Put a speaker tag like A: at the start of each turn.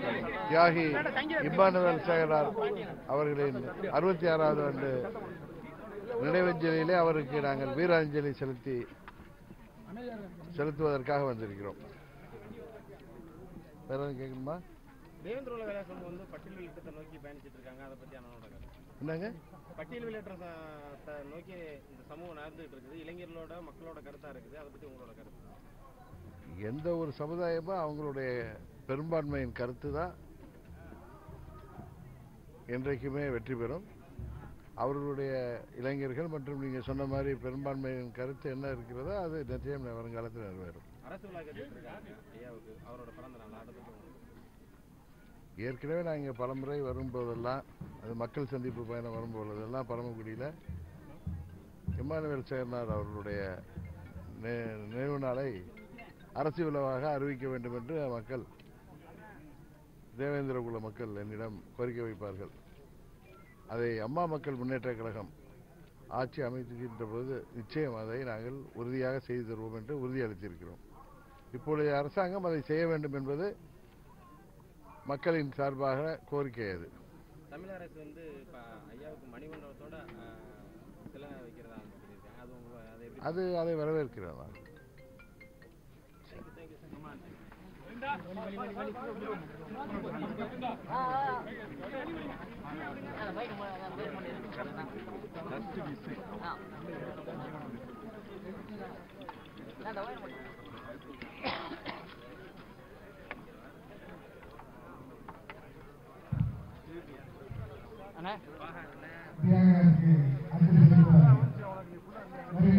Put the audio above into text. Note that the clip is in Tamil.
A: தியாகி இம்மானுவேல் சேகரார் அவர்களின் அறுபத்தி ஆறாவது ஆண்டு நினைவஞ்சலியிலே அவருக்கு நாங்கள் வீராஞ்சலி செலுத்தி செலுத்துவதற்காக வந்திருக்கிறோம் வேற எதுவும் கேட்கணுமா
B: தேவேந்திர உலக சங்கம் வந்து பட்டியல் வெளியிட்டத்தை நோக்கி பயணிச்சிட்டு இருக்காங்க அதை பத்தி அண்ணனோட கருத்து
A: என்னங்க
B: பட்டியல் வெளியேற்றத்தை நோக்கி இந்த சமூகம் நடந்துகிட்டு இருக்குது இளைஞர்களோட மக்களோட கருத்தா இருக்குது அதை பத்தி உங்களோட கருத்து
A: எந்த ஒரு சமுதாயமும் அவங்களுடைய பெரும்பான்மையின் கருத்து தான் என்றைக்குமே வெற்றி பெறும் அவர்களுடைய இளைஞர்கள் மற்றும் நீங்கள் சொன்ன மாதிரி பெரும்பான்மையின் கருத்து என்ன இருக்கிறதோ அது நிச்சயம் வருங்காலத்தில் நிறைவேறும்
B: அரசு விழா கேட்டுட்டு இருக்காங்க ஐயாவுக்கு அவரோட பிறந்த நாள் அதை பத்தி உங்களுக்கு
A: ஏற்கனவே நான் இங்கே பலமுறை வரும்போதெல்லாம் அது மக்கள் சந்திப்பு பயணம் வரும்போதெல்லாம் பரமக்குடியில் இம்மானுவேல் சேர்னார் அவர்களுடைய நி- நினைவு நாளை அரசு விழாவாக அறிவிக்க வேண்டும் என்று மக்கள் தேவேந்திரகுல மக்கள் என்னிடம் கோரிக்கை வைப்பார்கள் அதை அம்மா மக்கள் முன்னேற்ற கழகம் ஆட்சி அமைத்துக்கின்ற போது நிச்சயம் அதை நாங்கள் உறுதியாக செய்து தருவோம் என்று உறுதியளித்திருக்கிறோம் இப்பொழுதைய அரசாங்கம் அதை செய்ய வேண்டும் என்பது மக்களின் சார்பாக கோரிக்கை அது
B: தமிழக அரசு வந்து இப்ப ஐயாவுக்கு மணிமண்டபத்தோட அஹ், சிலை வைக்கிறதா சொல்லியிருக்காங்க அது உங்க அதை எப்படி
A: அது அதை வரவேற்கிறேன் நான்
C: தியாகராஜுக்கு அஞ்சலி செலுத்துவார். வருக